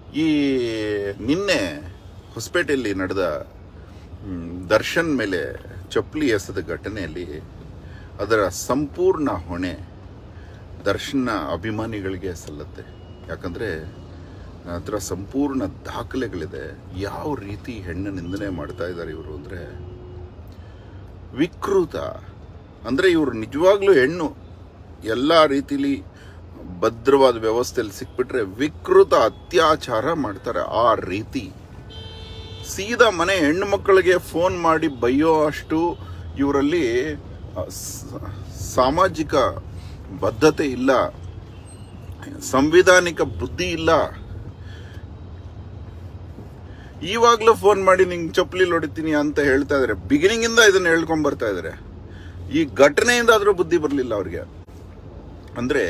ಈ ನಿನ್ನೆ ಹೊಸಪೇಟೆಯಲ್ಲಿ ನಡೆದ ಮ್, ದರ್ಶನ್ ಮೇಲೆ ಚಪ್ಪಲಿ ಎಸೆದ ಘಟನೆಯಲ್ಲಿ ಅದರ ಸಂಪೂರ್ಣ ಹೊಣೆ ದರ್ಶನ ಅಭಿಮಾನಿಗಳಿಗೆ ಸಲ್ಲತ್ತೆ ಯಾಕಂದರೆ ಅದರ ಸಂಪೂರ್ಣ ದಾಖಲೆಗಳಿದೆ ಯಾವ ರೀತಿ ಹೆಣ್ಣು ನಿಂದನೆ ಮಾಡ್ತಾ ಇದ್ದಾರೆ ಇವರು ಅಂದರೆ ವಿಕೃತ ಅಂದರೆ ಇವರು ನಿಜವಾಗ್ಲೂ ಹೆಣ್ಣು ಎಲ್ಲ ರೀತಿಲಿ ಭದ್ರವಾದ ವ್ಯವಸ್ಥೆಯಲ್ಲಿ ಸಿಕ್ಬಿಟ್ರೆ ವಿಕೃತ ಅತ್ಯಾಚಾರ ಮಾಡ್ತಾರೆ ಆ ರೀತಿ ಸೀದಾ ಮನೆ ಹೆಣ್ಣು ಮಕ್ಕಳಿಗೆ ಫೋನ್ ಮಾಡಿ ಬೈಯೋ ಅಷ್ಟು ಇವರಲ್ಲಿ ಆ, ಸ- ಸಾಮಾಜಿಕ ಬದ್ಧತೆ ಇಲ್ಲ ಸಂವಿಧಾನಿಕ ಬುದ್ಧಿ ಇಲ್ಲ ಇವಾಗ್ಲೂ ಫೋನ್ ಮಾಡಿ ನಿಂಗೆ ಚಪ್ಪಲಿ ಹೊಡಿತೀನಿ ಅಂತ ಹೇಳ್ತಾ ಇದಾರೆ ಬಿಗಿನಿಂಗ್ ಇಂದ ಇದನ್ನ ಹೇಳ್ಕೊಂಡ್ ಬರ್ತಾ ಇದಾರೆ ಈ ಘಟನೆಯಿಂದ ಆದ್ರೂ ಬುದ್ಧಿ ಬರಲಿಲ್ಲ ಅವ್ರಿಗೆ ಅಂದ್ರೆ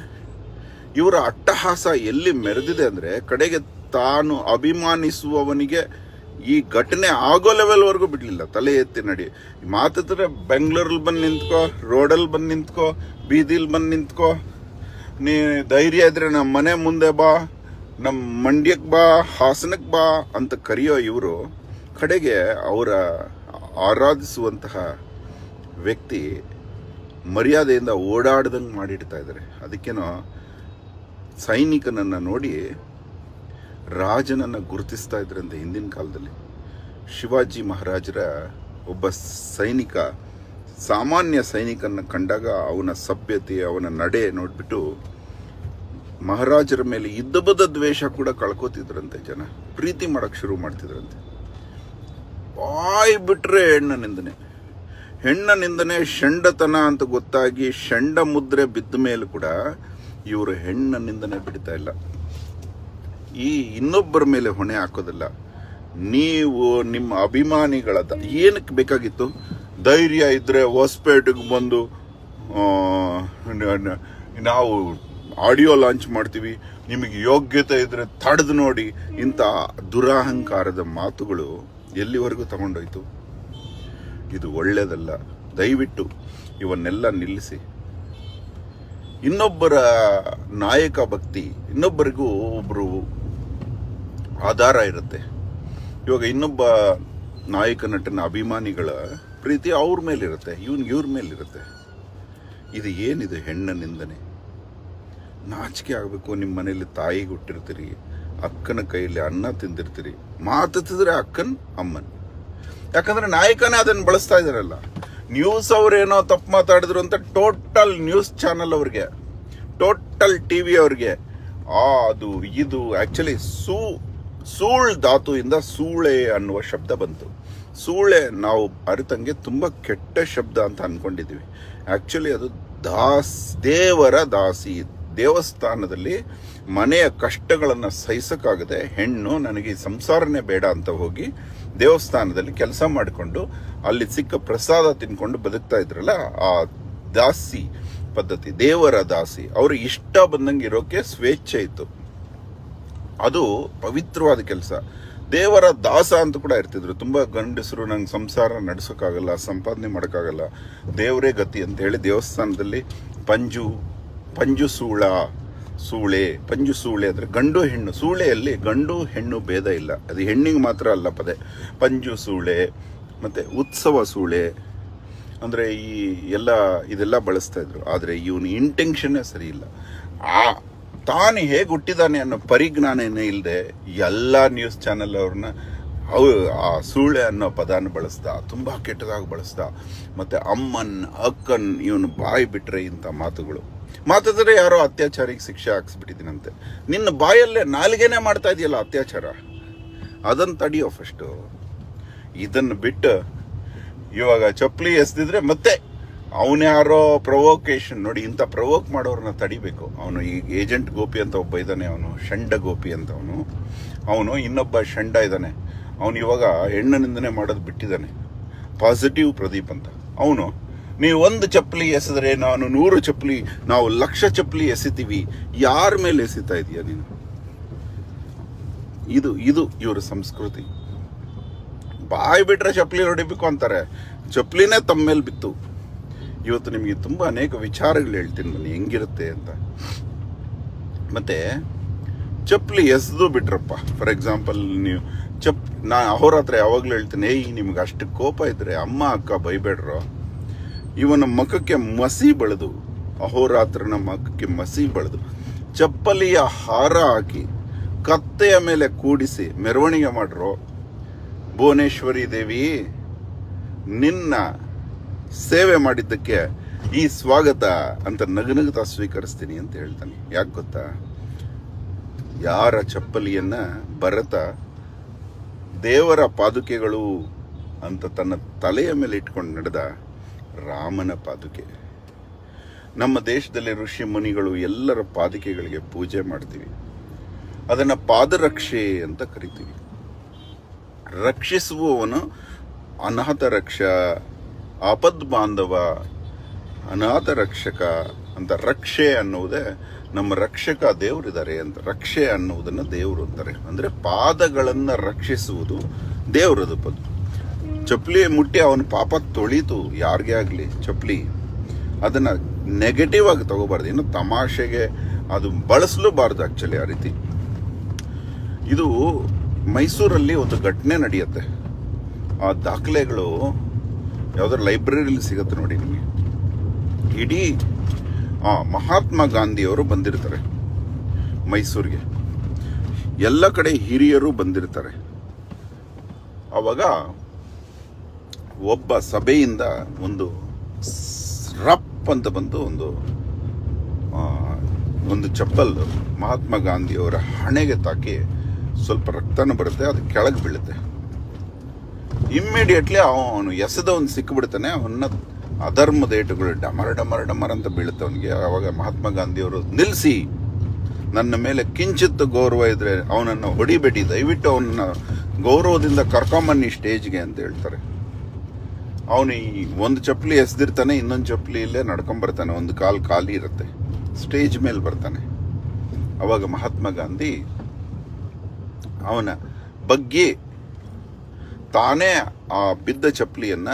ಇವರ ಅಟ್ಟಹಾಸ ಎಲ್ಲಿ ಮೆರೆದಿದೆ ಅಂದ್ರೆ ಕಡೆಗೆ ತಾನು ಅಭಿಮಾನಿಸುವವನಿಗೆ ಈ ಘಟನೆ ಆಗೋ ಲೆವೆಲ್ ವರೆಗೂ ಬಿಡ್ಲಿಲ್ಲ ತಲೆ ಎತ್ತಿ ನಡಿ ಮಾತಾದ್ರೆ ಬೆಂಗಳೂರಲ್ಲಿ ಬಂದು ನಿಂತ್ಕೋ ರೋಡಲ್ಲಿ ಬಂದು ನಿಂತ್ಕೋ ಬೀದಿಲ್ ಬಂದು ನಿಂತ್ಕೋ ನೀ ಧೈರ್ಯ ಇದ್ರೆ ನಮ್ಮ ಮನೆ ಮುಂದೆ ಬಾ ನಮ್ಮ ಮಂಡ್ಯಕ್ಕೆ ಬಾ ಹಾಸನಕ್ಕೆ ಬಾ ಅಂತ ಕರೆಯೋ ಇವರು ಕಡೆಗೆ ಅವರ ಆರಾಧಿಸುವಂತಹ ವ್ಯಕ್ತಿ ಮರ್ಯಾದೆಯಿಂದ ಓಡಾಡ್ದಂಗೆ ಮಾಡಿಡ್ತಾ ಇದ್ದಾರೆ ಅದಕ್ಕೇನೋ ಸೈನಿಕನನ್ನ ನೋಡಿ ರಾಜನನ್ನ ಗುರುತಿಸ್ತಾ ಇದ್ರಂತೆ ಹಿಂದಿನ ಕಾಲದಲ್ಲಿ ಶಿವಾಜಿ ಮಹಾರಾಜರ ಒಬ್ಬ ಸೈನಿಕ ಸಾಮಾನ್ಯ ಸೈನಿಕನ ಕಂಡಾಗ ಅವನ ಸಭ್ಯತೆ ಅವನ ನಡೆ ನೋಡ್ಬಿಟ್ಟು ಮಹಾರಾಜರ ಮೇಲೆ ಇದ್ದಬದ ದ್ವೇಷ ಕೂಡ ಕಳ್ಕೋತಿದ್ರಂತೆ ಜನ ಪ್ರೀತಿ ಮಾಡಕ್ ಶುರು ಮಾಡ್ತಿದ್ರಂತೆ ಬಾಯ್ ಬಿಟ್ರೆ ಹೆಣ್ಣ ನಿಂದನೆ ಹೆಣ್ಣ ನಿಂದನೆ ಷಂಡತನ ಅಂತ ಗೊತ್ತಾಗಿ ಷಂಡ ಮುದ್ರೆ ಬಿದ್ದ ಮೇಲೆ ಕೂಡ ಇವರು ಹೆಣ್ಣ ನಿಂದನೆ ಬಿಡ್ತಾ ಇಲ್ಲ ಈ ಇನ್ನೊಬ್ಬರ ಮೇಲೆ ಹೊಣೆ ಹಾಕೋದಿಲ್ಲ ನೀವು ನಿಮ್ಮ ಅಭಿಮಾನಿಗಳ ದ- ಏನಕ್ಕೆ ಬೇಕಾಗಿತ್ತು ಧೈರ್ಯ ಇದ್ರೆ ಹೊಸಪೇಟೆಗೆ ಬಂದು ಆ, ನ- ನ- ನಾವು ಆಡಿಯೋ ಲಾಂಚ್ ಮಾಡ್ತೀವಿ ನಿಮಗೆ ಯೋಗ್ಯತೆ ಇದ್ರೆ ತಡೆದು ನೋಡಿ ಇಂಥ ದುರಹಂಕಾರದ ಮಾತುಗಳು ಎಲ್ಲಿವರೆಗೂ ತಗೊಂಡೋಯ್ತು ಇದು ಒಳ್ಳೇದಲ್ಲ ದಯವಿಟ್ಟು ಇವನ್ನೆಲ್ಲ ನಿಲ್ಲಿಸಿ ಇನ್ನೊಬ್ಬರ ನಾಯಕ ಭಕ್ತಿ ಇನ್ನೊಬ್ಬರಿಗೂ ಒಬ್ರು ಆಧಾರ ಇರುತ್ತೆ ಇವಾಗ ಇನ್ನೊಬ್ಬ ನಾಯಕ ನಟನ ಅಭಿಮಾನಿಗಳ ಪ್ರೀತಿ ಅವ್ರ ಮೇಲಿರುತ್ತೆ ಇವನ್ಗೆ ಇವ್ರ ಮೇಲಿರುತ್ತೆ ಇದು ಏನಿದೆ ಹೆಣ್ಣ ನಿಂದನೆ ನಾಚಿಕೆ ಆಗಬೇಕು ನಿಮ್ಮ ಮನೇಲಿ ತಾಯಿಗೆ ಹುಟ್ಟಿರ್ತೀರಿ ಅಕ್ಕನ ಕೈಯಲ್ಲಿ ಅನ್ನ ತಿಂದಿರ್ತೀರಿ ಮಾತಾಡ್ತಿದ್ರೆ ಅಕ್ಕನ್ ಅಮ್ಮನ್ ಯಾಕಂದ್ರೆ ನಾಯಕನೇ ಅದನ್ನ ಬಳಸ್ತಾ ಇದಾರಲ್ಲ ನ್ಯೂಸ್ ಅವ್ರೇನೋ ತಪ್ಪು ಮಾತಾಡಿದ್ರು ಅಂತ ಟೋಟಲ್ ನ್ಯೂಸ್ ಚಾನಲ್ ಅವ್ರಿಗೆ ಟೋಟಲ್ ಟಿವಿ ಅವ್ರಿಗೆ ಆ ಅದು ಇದು ಆಕ್ಚುಲಿ ಸೂ ಸೂಳ್ ಧಾತುವಿಂದ ಸೂಳೆ ಅನ್ನುವ ಶಬ್ದ ಬಂತು ಸೂಳೆ ನಾವು ಅರಿತಂಗೆ ತುಂಬಾ ಕೆಟ್ಟ ಶಬ್ದ ಅಂತ ಅನ್ಕೊಂಡಿದೀವಿ ಆಕ್ಚುಲಿ ಅದು ದಾಸ್ ದೇವರ ದಾಸಿ ದೇವಸ್ಥಾನದಲ್ಲಿ ಮನೆಯ ಕಷ್ಟಗಳನ್ನು ಸಹಿಸಕ್ಕಾಗದೆ ಹೆಣ್ಣು ನನಗೆ ಈ ಸಂಸಾರನೇ ಬೇಡ ಅಂತ ಹೋಗಿ ದೇವಸ್ಥಾನದಲ್ಲಿ ಕೆಲಸ ಮಾಡಿಕೊಂಡು ಅಲ್ಲಿ ಸಿಕ್ಕ ಪ್ರಸಾದ ತಿನ್ಕೊಂಡು ಬದುಕ್ತಾ ಇದ್ರಲ್ಲ ಆ ದಾಸಿ ಪದ್ಧತಿ ದೇವರ ದಾಸಿ ಅವ್ರಿಗೆ ಇಷ್ಟ ಬಂದಂಗೆ ಇರೋಕೆ ಸ್ವೇಚ್ಛೆ ಇತ್ತು ಅದು ಪವಿತ್ರವಾದ ಕೆಲಸ ದೇವರ ದಾಸ ಅಂತ ಕೂಡ ಇರ್ತಿದ್ರು ತುಂಬಾ ಗಂಡಸರು ನಂಗೆ ಸಂಸಾರ ನಡೆಸೋಕ್ಕಾಗಲ್ಲ ಸಂಪಾದನೆ ಮಾಡೋಕ್ಕಾಗಲ್ಲ ದೇವರೇ ಗತಿ ಅಂತ ಹೇಳಿ ದೇವಸ್ಥಾನದಲ್ಲಿ ಪಂಜು ಪಂಜು ಸೂಳ ಸೂಳೆ ಪಂಜು ಸೂಳೆ ಅಂದ್ರೆ ಗಂಡು ಹೆಣ್ಣು ಸೂಳೆಯಲ್ಲಿ ಗಂಡು ಹೆಣ್ಣು ಭೇದ ಇಲ್ಲ ಅದು ಹೆಣ್ಣಿಗೆ ಮಾತ್ರ ಅಲ್ಲ ಪದೇ ಪಂಜು ಸೂಳೆ ಮತ್ತೆ ಉತ್ಸವ ಸೂಳೆ ಅಂದ್ರೆ ಈ ಎಲ್ಲ ಇದೆಲ್ಲ ಬಳಸ್ತಾ ಇದ್ರು ಆದ್ರೆ ಇವನು ಇಂಟೆನ್ಷನ್ನೇ ಸರಿ ಇಲ್ಲ ಆ ತಾನು ಹೇಗೆ ಹುಟ್ಟಿದಾನೆ ಅನ್ನೋ ಪರಿಜ್ಞಾನನೇ ಇಲ್ಲದೆ ಎಲ್ಲ ನ್ಯೂಸ್ ಚಾನೆಲ್ ಅವ್ರನ್ನ ಅವು ಆ ಸೂಳೆ ಅನ್ನೋ ಪದಾನ ಬಳಸ್ದ ತುಂಬಾ ಕೆಟ್ಟದಾಗಿ ಬಳಸ್ದ ಮತ್ತೆ ಅಮ್ಮನ್ ಅಕ್ಕನ್ ಇವನು ಬಾಯಿ ಬಿಟ್ರೆ ಇಂಥ ಮಾತುಗಳು ಮಾತಾಡಿದ್ರೆ ಯಾರೋ ಅತ್ಯಾಚಾರಿಗೆ ಶಿಕ್ಷೆ ಹಾಕ್ಸ್ಬಿಟ್ಟಿದ್ದೀನಂತೆ ನಿನ್ನ ಬಾಯಲ್ಲೇ ನಾಲ್ಗೆನೆ ಮಾಡ್ತಾ ಇದೆಯಲ್ಲ ಅತ್ಯಾಚಾರ ಅದನ್ನ ತಡಿಯೋ ಫಸ್ಟು ಇದನ್ನು ಬಿಟ್ಟು ಇವಾಗ ಚಪ್ಪಲಿ ಎಸ್ದಿದ್ರೆ ಮತ್ತೆ ಅವನ್ಯಾರೋ ಪ್ರೊವೋಕೇಶನ್ ನೋಡಿ ಇಂಥ ಪ್ರೊವೋಕ್ ಮಾಡೋರನ್ನ ತಡಿಬೇಕು ಅವನು ಈ ಏಜೆಂಟ್ ಗೋಪಿ ಅಂತ ಒಬ್ಬ ಇದ್ದಾನೆ ಅವನು ಷಂಡ ಗೋಪಿ ಅಂತ ಅವನು ಅವನು ಇನ್ನೊಬ್ಬ ಷಂಡ ಇದ್ದಾನೆ ಅವನು ಇವಾಗ ಹೆಣ್ಣನಿಂದನೇ ಮಾಡೋದು ಬಿಟ್ಟಿದ್ದಾನೆ ಪಾಸಿಟಿವ್ ಪ್ರದೀಪ್ ಅಂತ ಅವನು ನೀವು ಒಂದು ಚಪ್ಪಲಿ ಎಸೆದ್ರೆ ನಾನು ನೂರು ಚಪ್ಪಲಿ ನಾವು ಲಕ್ಷ ಚಪ್ಪಲಿ ಎಸಿತೀವಿ ಯಾರ ಮೇಲೆ ಎಸಿತಾ ಇದೀಯ ನೀನು ಇದು ಇದು ಇವರ ಸಂಸ್ಕೃತಿ ಬಾಯಿ ಬಿಟ್ರೆ ಚಪ್ಪಲಿ ಹೊಡಿಬೇಕು ಅಂತಾರೆ ಚಪ್ಪಲಿನೇ ತಮ್ಮ ಮೇಲೆ ಬಿತ್ತು ಇವತ್ತು ನಿಮಗೆ ತುಂಬ ಅನೇಕ ವಿಚಾರಗಳು ಹೇಳ್ತೀನಿ ಬನ್ನಿ ಹೆಂಗಿರುತ್ತೆ ಅಂತ ಮತ್ತೆ ಚಪ್ಪಲಿ ಎಸ್ದು ಬಿಟ್ರಪ್ಪ ಫಾರ್ ಎಕ್ಸಾಂಪಲ್ ನೀವು ಚಪ್ ನಾ ಅಹೋರಾತ್ರ ಯಾವಾಗ್ಲೂ ಹೇಳ್ತೀನಿ ಏಯ್ ನಿಮ್ಗೆ ಅಷ್ಟು ಕೋಪ ಇದ್ರೆ ಅಮ್ಮ ಅಕ್ಕ ಬೈಬೇಡ್ರೋ ಇವನ ಮುಖಕ್ಕೆ ಮಸಿ ಬೆಳೆದು ಅಹೋರಾತ್ರನ ಮುಖಕ್ಕೆ ಮಸಿ ಬೆಳೆದು ಚಪ್ಪಲಿಯ ಹಾರ ಹಾಕಿ ಕತ್ತೆಯ ಮೇಲೆ ಕೂಡಿಸಿ ಮೆರವಣಿಗೆ ಮಾಡ್ರೋ ಭುವನೇಶ್ವರಿ ದೇವಿ ನಿನ್ನ ಸೇವೆ ಮಾಡಿದ್ದಕ್ಕೆ ಈ ಸ್ವಾಗತ ಅಂತ ನಗನಗುತ್ತಾ ಸ್ವೀಕರಿಸ್ತೀನಿ ಅಂತ ಹೇಳ್ತಾನೆ ಯಾಕೆ ಗೊತ್ತಾ ಯಾರ ಚಪ್ಪಲಿಯನ್ನ ಭರತ ದೇವರ ಪಾದುಕೆಗಳು ಅಂತ ತನ್ನ ತಲೆಯ ಮೇಲೆ ಇಟ್ಕೊಂಡು ನಡೆದ ರಾಮನ ಪಾದುಕೆ ನಮ್ಮ ದೇಶದಲ್ಲಿ ಋಷಿ ಮುನಿಗಳು ಎಲ್ಲರ ಪಾದುಕೆಗಳಿಗೆ ಪೂಜೆ ಮಾಡ್ತೀವಿ ಅದನ್ನ ಪಾದರಕ್ಷೆ ಅಂತ ಕರಿತೀವಿ ರಕ್ಷಿಸುವವನು ಅನಾಥ ರಕ್ಷ ಆಪದ್ ಬಾಂಧವ ಅನಾಥ ರಕ್ಷಕ ಅಂತ ರಕ್ಷೆ ಅನ್ನುವುದೇ ನಮ್ಮ ರಕ್ಷಕ ದೇವರಿದ್ದಾರೆ ಅಂತ ರಕ್ಷೆ ಅನ್ನುವುದನ್ನು ದೇವರು ಅಂತಾರೆ ಅಂದ್ರೆ ಪಾದಗಳನ್ನ ರಕ್ಷಿಸುವುದು ದೇವರದು ಪದ ಚಪ್ಪಲಿ ಮುಟ್ಟಿ ಅವನ ಪಾಪ ತೊಳೀತು ಯಾರಿಗೇ ಆಗಲಿ ಚಪ್ಪಲಿ ಅದನ್ನ ನೆಗೆಟಿವ್ ಆಗಿ ತಗೋಬಾರ್ದು ಇನ್ನು ತಮಾಷೆಗೆ ಅದು ಬಳಸಲೂಬಾರ್ದು ಆಕ್ಚುಲಿ ಆ ರೀತಿ ಇದು ಮೈಸೂರಲ್ಲಿ ಒಂದು ಘಟನೆ ನಡೆಯುತ್ತೆ ಆ ದಾಖಲೆಗಳು ಯಾವ್ದಾದ್ರು ಲೈಬ್ರರಿಲಿ ಸಿಗುತ್ತೆ ನೋಡಿ ನಿಮಗೆ ಇಡೀ ಆ ಮಹಾತ್ಮ ಗಾಂಧಿಯವರು ಬಂದಿರ್ತಾರೆ ಮೈಸೂರಿಗೆ ಎಲ್ಲ ಕಡೆ ಹಿರಿಯರು ಬಂದಿರ್ತಾರೆ ಅವಾಗ ಒಬ್ಬ ಸಭೆಯಿಂದ ಒಂದು ಸ್- ರಪ್ ಅಂತ ಬಂದು ಒಂದು ಆ, ಒಂದು ಚಪ್ಪಲ್ ಮಹಾತ್ಮ ಗಾಂಧಿಯವರ ಹಣೆಗೆ ತಾಕಿ ಸ್ವಲ್ಪ ರಕ್ತನ ಬರುತ್ತೆ ಅದು ಕೆಳಗೆ ಬೀಳುತ್ತೆ ಇಮ್ಮಿಡಿಯೇಟ್ಲಿ ಅವನು ಎಸೆದವನು ಸಿಕ್ಕಿಬಿಡ್ತಾನೆ ಅವನ್ನ ಅಧರ್ಮದ ಏಟುಗಳು ಡಮರ್ ಡಮರ್ ಡಮರ್ ಅಂತ ಬೀಳುತ್ತೆ ಅವನಿಗೆ ಅವಾಗ ಮಹಾತ್ಮ ಗಾಂಧಿಯವರು ನಿಲ್ಲಿಸಿ ನನ್ನ ಮೇಲೆ ಕಿಂಚಿತ್ತು ಗೌರವ ಇದ್ರೆ ಅವನನ್ನು ಹೊಡಿಬೇಡಿ ದಯವಿಟ್ಟು ಅವನನ್ನ ಗೌರವದಿಂದ ಕರ್ಕೊಂಬನ್ನಿ ಸ್ಟೇಜ್ಗೆ ಅಂತ ಹೇಳ್ತಾರೆ ಅವನು ಈ ಒಂದು ಚಪ್ಪಲಿ ಎಸ್ದಿರ್ತಾನೆ ಇನ್ನೊಂದು ಚಪ್ಪಲಿ ಇಲ್ಲೇ ನಡ್ಕೊಂಡ್ ಬರ್ತಾನೆ ಒಂದು ಕಾಲ್ ಖಾಲಿ ಇರುತ್ತೆ ಸ್ಟೇಜ್ ಮೇಲೆ ಬರ್ತಾನೆ ಅವಾಗ ಮಹಾತ್ಮ ಗಾಂಧಿ ಅವನ ಬಗ್ಗೆ ತಾನೇ ಆ ಬಿದ್ದ ಚಪ್ಪಲಿಯನ್ನ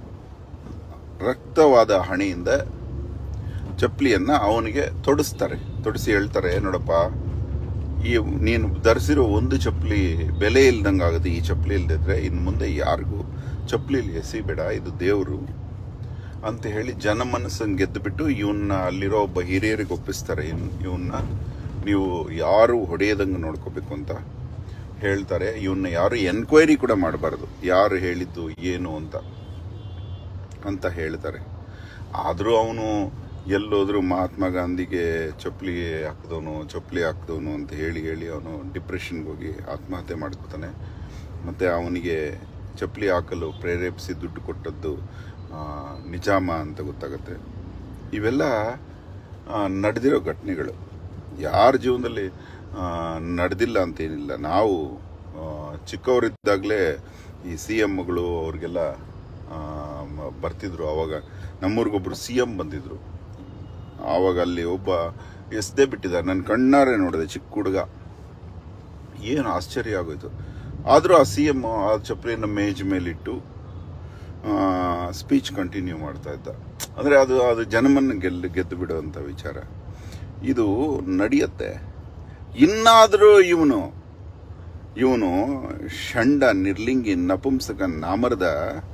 ರಕ್ತವಾದ ಹಣೆಯಿಂದ ಚಪ್ಪಲಿಯನ್ನ ಅವನಿಗೆ ತೊಡಿಸ್ತಾರೆ ತೊಡಿಸಿ ಹೇಳ್ತಾರೆ ನೋಡಪ್ಪ ಈ ನೀನು ಧರಿಸಿರೋ ಒಂದು ಚಪ್ಪಲಿ ಬೆಲೆ ಇಲ್ದಂಗೆ ಆಗುತ್ತೆ ಈ ಚಪ್ಪಲಿ ಇಲ್ದಿದ್ರೆ ಇನ್ನು ಮುಂದೆ ಯಾರಿಗೂ ಚಪ್ಪಲಿಲಿ ಎಸಿಬೇಡ ಇದು ದೇವರು ಅಂತ ಹೇಳಿ ಜನ ಮನಸ್ಸನ್ನು ಗೆದ್ದುಬಿಟ್ಟು ಇವನ್ನ ಅಲ್ಲಿರೋ ಒಬ್ಬ ಹಿರಿಯರಿಗೆ ಒಪ್ಪಿಸ್ತಾರೆ ಇವನ್ನ ನೀವು ಯಾರು ಹೊಡೆಯದಂಗೆ ನೋಡ್ಕೋಬೇಕು ಅಂತ ಹೇಳ್ತಾರೆ ಇವನ್ನ ಯಾರು ಎನ್ಕ್ವೈರಿ ಕೂಡ ಮಾಡಬಾರ್ದು ಯಾರು ಹೇಳಿದ್ದು ಏನು ಅಂತ ಅಂತ ಹೇಳ್ತಾರೆ ಆದರೂ ಅವನು ಎಲ್ಲೋದ್ರೂ ಮಹಾತ್ಮ ಗಾಂಧಿಗೆ ಚಪ್ಪಲಿ ಹಾಕಿದವನು ಚಪ್ಪಲಿ ಹಾಕಿದವನು ಅಂತ ಹೇಳಿ ಹೇಳಿ ಅವನು ಡಿಪ್ರೆಷನ್ಗೆ ಹೋಗಿ ಆತ್ಮಹತ್ಯೆ ಮಾಡ್ಕೋತಾನೆ ಮತ್ತು ಅವನಿಗೆ ಚಪ್ಪಲಿ ಹಾಕಲು ಪ್ರೇರೇಪಿಸಿ ದುಡ್ಡು ಕೊಟ್ಟದ್ದು ಆ, ನಿಜಾಮ ಅಂತ ಗೊತ್ತಾಗುತ್ತೆ ಇವೆಲ್ಲ ನಡೆದಿರೋ ಘಟನೆಗಳು ಯಾರ ಜೀವನದಲ್ಲಿ ನಡೆದಿಲ್ಲ ಅಂತೇನಿಲ್ಲ ನಾವು ಆ, ಚಿಕ್ಕವರಿದ್ದಾಗಲೇ ಈ ಸಿ ಎಮ್ಗಳು ಅವ್ರಿಗೆಲ್ಲ ಆ, ಮ- ಬರ್ತಿದ್ರು ಅವಾಗ ನಮ್ಮೂರಿಗೊಬ್ರು ಸಿ ಎಂ ಬಂದಿದ್ರು ಆವಾಗ ಅಲ್ಲಿ ಒಬ್ಬ ಎಸ್ದೇ ಬಿಟ್ಟಿದ್ದ ನನ್ನ ಕಣ್ಣಾರೆ ನೋಡಿದೆ ಚಿಕ್ಕ ಹುಡುಗ ಏನು ಆಶ್ಚರ್ಯ ಆಗೋಯ್ತು ಆದರೂ ಆ ಸಿ ಎಮ್ ಆ ಚಪ್ಪಲಿನ ಮೇಜ್ ಮೇಲಿಟ್ಟು ಸ್ಪೀಚ್ ಕಂಟಿನ್ಯೂ ಮಾಡ್ತಾ ಇದ್ದ ಅಂದರೆ ಅದು ಅದು ಜನಮನ್ನು ಗೆಲ್ಲು ಗೆದ್ದು ಬಿಡುವಂಥ ವಿಚಾರ ಇದು ನಡೆಯುತ್ತೆ ಇನ್ನಾದರೂ ಇವನು ಇವನು ಷಂಡ ನಿರ್ಲಿಂಗಿ ನಪುಂಸಕ ನಾಮರದ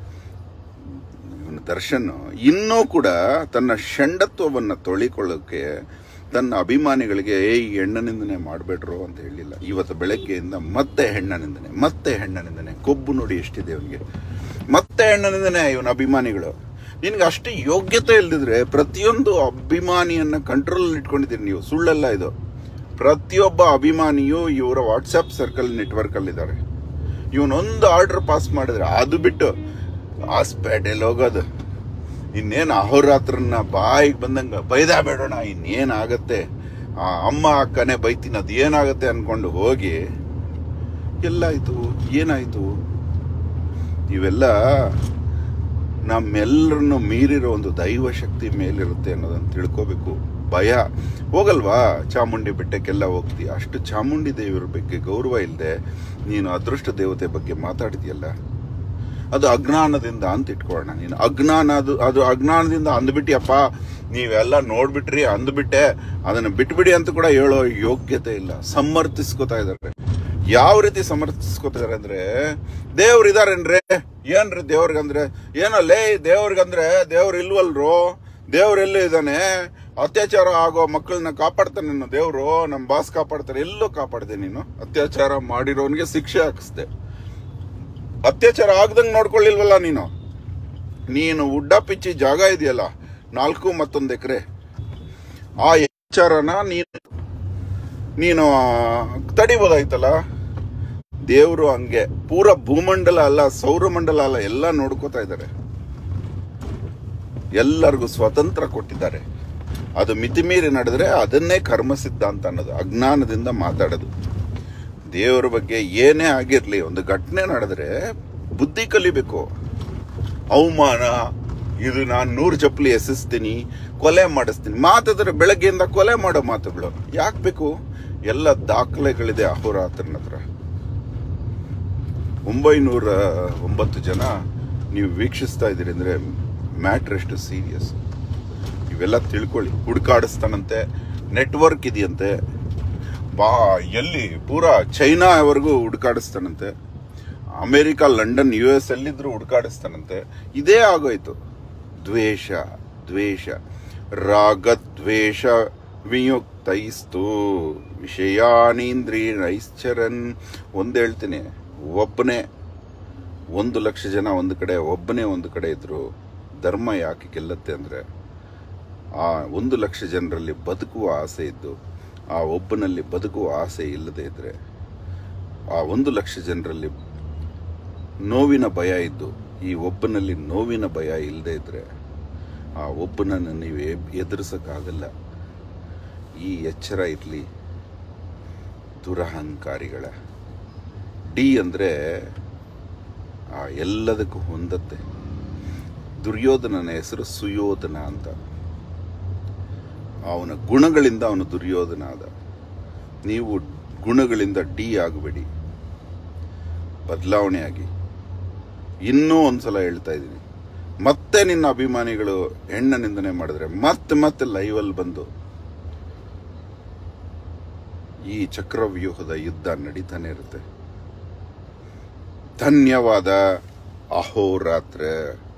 ಇವನು ದರ್ಶನ್ ಇನ್ನೂ ಕೂಡ ತನ್ನ ಷಂಡತ್ವವನ್ನು ತೊಳಿಕೊಳ್ಳೋಕೆ ತನ್ನ ಅಭಿಮಾನಿಗಳಿಗೆ ಏಯ್ ಹೆಣ್ಣನಿಂದನೆ ಮಾಡಬೇಡ್ರು ಅಂತ ಹೇಳಿಲ್ಲ ಇವತ್ತು ಬೆಳಗ್ಗೆಯಿಂದ ಮತ್ತೆ ಹೆಣ್ಣನಿಂದನೆ ಮತ್ತೆ ಹೆಣ್ಣನಿಂದನೆ ಕೊಬ್ಬು ನೋಡಿ ಎಷ್ಟಿದೆ ಅವನಿಗೆ ಮತ್ತೆ ಹೆಣ್ಣನಿಂದನೆ ಇವನ ಅಭಿಮಾನಿಗಳು ನಿನ್ಗೆ ಅಷ್ಟು ಯೋಗ್ಯತೆ ಇಲ್ದಿದ್ರೆ ಪ್ರತಿಯೊಂದು ಅಭಿಮಾನಿಯನ್ನ ಕಂಟ್ರೋಲ್ ಇಟ್ಕೊಂಡಿದ್ದೀರಿ ನೀವು ಸುಳ್ಳಲ್ಲ ಇದು ಪ್ರತಿಯೊಬ್ಬ ಅಭಿಮಾನಿಯು ಇವರ ವಾಟ್ಸ್ಆಪ್ ಸರ್ಕಲ್ ನೆಟ್ವರ್ಕ್ ಅಲ್ಲಿದ್ದಾರೆ ಇವನೊಂದು ಆರ್ಡರ್ ಪಾಸ್ ಮಾಡಿದ್ರೆ ಅದು ಬಿಟ್ಟು ಹಾಸ್ಪೇಟೆಲ್ ಹೋಗೋದು ಇನ್ನೇನು ಅಹೋರಾತ್ರನ್ನ ಬಾಯಿಗೆ ಬಂದಂಗ ಬೈದಾ ಬೇಡೋಣ ಇನ್ನೇನಾಗತ್ತೆ ಆ ಅಮ್ಮ ಅಕ್ಕನೇ ಬೈತೀನಿ ಅದು ಏನಾಗತ್ತೆ ಅನ್ಕೊಂಡು ಹೋಗಿ ಎಲ್ಲಾಯ್ತು ಏನಾಯ್ತು ಇವೆಲ್ಲ ನಮ್ಮೆಲ್ಲರನ್ನು ಮೀರಿರೋ ಒಂದು ದೈವ ಶಕ್ತಿ ಮೇಲಿರುತ್ತೆ ಅನ್ನೋದನ್ನ ತಿಳ್ಕೋಬೇಕು ಭಯ ಹೋಗಲ್ವಾ ಚಾಮುಂಡಿ ಬೆಟ್ಟಕ್ಕೆಲ್ಲ ಹೋಗ್ತೀಯ ಅಷ್ಟು ಚಾಮುಂಡಿ ದೇವಿಯರ ಬಗ್ಗೆ ಗೌರವ ಇಲ್ಲದೆ ನೀನು ಅದೃಷ್ಟ ದೇವತೆ ಬಗ್ಗೆ ಮಾತಾಡ್ತೀಯಲ್ಲ ಅದು ಅಜ್ಞಾನದಿಂದ ಅಂತ ಇಟ್ಕೊಳ್ಳೋಣ ನೀನು ಅಜ್ಞಾನ ಅದು ಅದು ಅಜ್ಞಾನದಿಂದ ಅಂದ್ಬಿಟ್ಟಿಯಪ್ಪ ನೀವೆಲ್ಲ ನೋಡ್ಬಿಟ್ರಿ ಅಂದ್ಬಿಟ್ಟೆ ಅದನ್ನ ಬಿಟ್ಬಿಡಿ ಅಂತ ಕೂಡ ಹೇಳೋ ಯೋಗ್ಯತೆ ಇಲ್ಲ ಸಮರ್ಥಿಸ್ಕೋತಾ ಇದ್ದಾರೆ ಯಾವ ರೀತಿ ಸಮರ್ಥಿಸ್ಕೋತಿದಾರೆ ಅಂದ್ರೆ ದೇವ್ರು ಇದಾರೇನ್ರಿ ಏನ್ರಿ ದೇವ್ರಿಗಂದ್ರೆ ಏನಲ್ಲೇ ದೇವ್ರಿಗಂದ್ರೆ ದೇವ್ರು ಇಲ್ವಲ್ರು ದೇವ್ರು ಎಲ್ಲೇ ಇದ್ದಾನೆ ಅತ್ಯಾಚಾರ ಆಗೋ ಮಕ್ಕಳನ್ನ ಕಾಪಾಡ್ತಾನೆ ನೀನು ದೇವ್ರು ನಮ್ಮ ಬಾಸ್ ಕಾಪಾಡ್ತಾರೆ ಎಲ್ಲೋ ಕಾಪಾಡ್ದೆ ನೀನು ಅತ್ಯಾಚಾರ ಮಾಡಿರೋನ್ಗೆ ಶಿಕ್ಷೆ ಹಾಕಿಸ್ದೆ ಅತ್ಯಾಚಾರ ಆಗ್ದಂಗ್ ನೋಡ್ಕೊಳ್ಳಿಲ್ವಲ್ಲ ನೀನು ನೀನು ಉಡ್ಡ ಪಿಚ್ಚಿ ಜಾಗ ಇದೆಯಲ್ಲ ನಾಲ್ಕು ಮತ್ತೊಂದು ಎಕರೆ ಆ ಅತ್ಯಾಚಾರನ ನೀನು ನೀನು ತಡಿಬೋದಾಯ್ತಲ್ಲ ದೇವರು ಹಂಗೆ ಪೂರ ಭೂಮಂಡಲ ಅಲ್ಲ ಸೌರಮಂಡಲ ಅಲ್ಲ ಎಲ್ಲ ನೋಡ್ಕೋತಾ ಇದ್ದಾರೆ ಎಲ್ಲರಿಗೂ ಸ್ವತಂತ್ರ ಕೊಟ್ಟಿದ್ದಾರೆ ಅದು ಮಿತಿಮೀರಿ ನಡೆದ್ರೆ ಅದನ್ನೇ ಕರ್ಮ ಸಿದ್ಧಾಂತ ಅನ್ನೋದು ಅಜ್ಞಾನದಿಂದ ಮಾತಾಡೋದು ದೇವರ ಬಗ್ಗೆ ಏನೇ ಆಗಿರ್ಲಿ ಒಂದು ಘಟನೆ ನಡೆದ್ರೆ ಬುದ್ಧಿ ಕಲಿಬೇಕು ಅವಮಾನ ಇದು ನಾನು ನೂರು ಚಪ್ಪಲಿ ಎಸೆಸ್ತೀನಿ ಕೊಲೆ ಮಾಡಿಸ್ತೀನಿ ಮಾತಾದ್ರೆ ಬೆಳಗ್ಗೆಯಿಂದ ಕೊಲೆ ಮಾಡೋ ಮಾತುಗಳು ಯಾಕೆ ಬೇಕು ಎಲ್ಲ ದಾಖಲೆಗಳಿದೆ ಅಹೋರಾತ್ರನ ಹತ್ರ ಒಂಬೈನೂರ ಒಂಬತ್ತು ಜನ ನೀವು ವೀಕ್ಷಿಸ್ತಾ ಇದ್ದೀರಿ ಅಂದ್ರೆ ಮ್ಯಾಟ್ರ್ ಎಷ್ಟು ಸೀರಿಯಸ್ ಇವೆಲ್ಲ ತಿಳ್ಕೊಳ್ಳಿ ಹುಡುಕಾಡಿಸ್ತಾನಂತೆ ನೆಟ್ವರ್ಕ್ ಇದೆಯಂತೆ ಬಾ ಎಲ್ಲಿ ಪೂರಾ ಚೈನಾವರೆಗೂ ಹುಡುಕಾಡಿಸ್ತಾನಂತೆ ಅಮೆರಿಕ ಲಂಡನ್ ಯು ಎಸ್ ಎಲ್ಲಿದ್ರು ಹುಡುಕಾಡಿಸ್ತಾನಂತೆ ಇದೇ ಆಗೋಯ್ತು ದ್ವೇಷ ದ್ವೇಷ ರಾಗದ್ವೇಷ ವಿಯುಕ್ತೈಸ್ತು ವಿಷಯಾನೀಂದ್ರಿ ನೈಶ್ಚರನ್ ಒಂದು ಹೇಳ್ತೀನಿ ಒಬ್ಬನೇ ಒಂದು ಲಕ್ಷ ಜನ ಒಂದು ಕಡೆ ಒಬ್ಬನೇ ಒಂದು ಕಡೆ ಇದ್ರು ಧರ್ಮ ಯಾಕೆ ಗೆಲ್ಲತ್ತೆ ಅಂದ್ರೆ ಆ ಒಂದು ಲಕ್ಷ ಜನರಲ್ಲಿ ಬದುಕುವ ಆಸೆ ಇದ್ದು ಆ ಒಬ್ಬನಲ್ಲಿ ಬದುಕುವ ಆಸೆ ಇಲ್ಲದೆ ಇದ್ರೆ ಆ ಒಂದು ಲಕ್ಷ ಜನರಲ್ಲಿ ನೋವಿನ ಭಯ ಇದ್ದು ಈ ಒಬ್ಬನಲ್ಲಿ ನೋವಿನ ಭಯ ಇಲ್ಲದೆ ಇದ್ರೆ ಆ ಒಬ್ಬನನ್ನು ನೀವು ಎಬ್- ಎದುರಿಸಕ್ಕಾಗಲ್ಲ ಈ ಎಚ್ಚರ ಇರಲಿ ದುರಹಂಕಾರಿಗಳ ಡಿ ಅಂದರೆ ಆ ಎಲ್ಲದಕ್ಕೂ ಹೊಂದತ್ತೆ ದುರ್ಯೋಧನನ ಹೆಸರು ಸುಯೋಧನ ಅಂತ ಅವನ ಗುಣಗಳಿಂದ ಅವನು ದುರ್ಯೋಧನ ಆದ ನೀವು ಗುಣಗಳಿಂದ ಡಿ ಆಗಬೇಡಿ ಬದಲಾವಣೆ ಆಗಿ ಇನ್ನೂ ಒಂದ್ಸಲ ಹೇಳ್ತಾ ಇದ್ದೀನಿ ಮತ್ತೆ ನಿನ್ನ ಅಭಿಮಾನಿಗಳು ಹೆಣ್ಣ ನಿಂದನೆ ಮಾಡಿದ್ರೆ ಮತ್ತೆ ಮತ್ತೆ ಲೈವಲ್ಲಿ ಬಂದು ಈ ಚಕ್ರವ್ಯೂಹದ ಯುದ್ಧ ನಡೀತಾನೆ ಇರುತ್ತೆ ಧನ್ಯವಾದ ಅಹೋರಾತ್ರ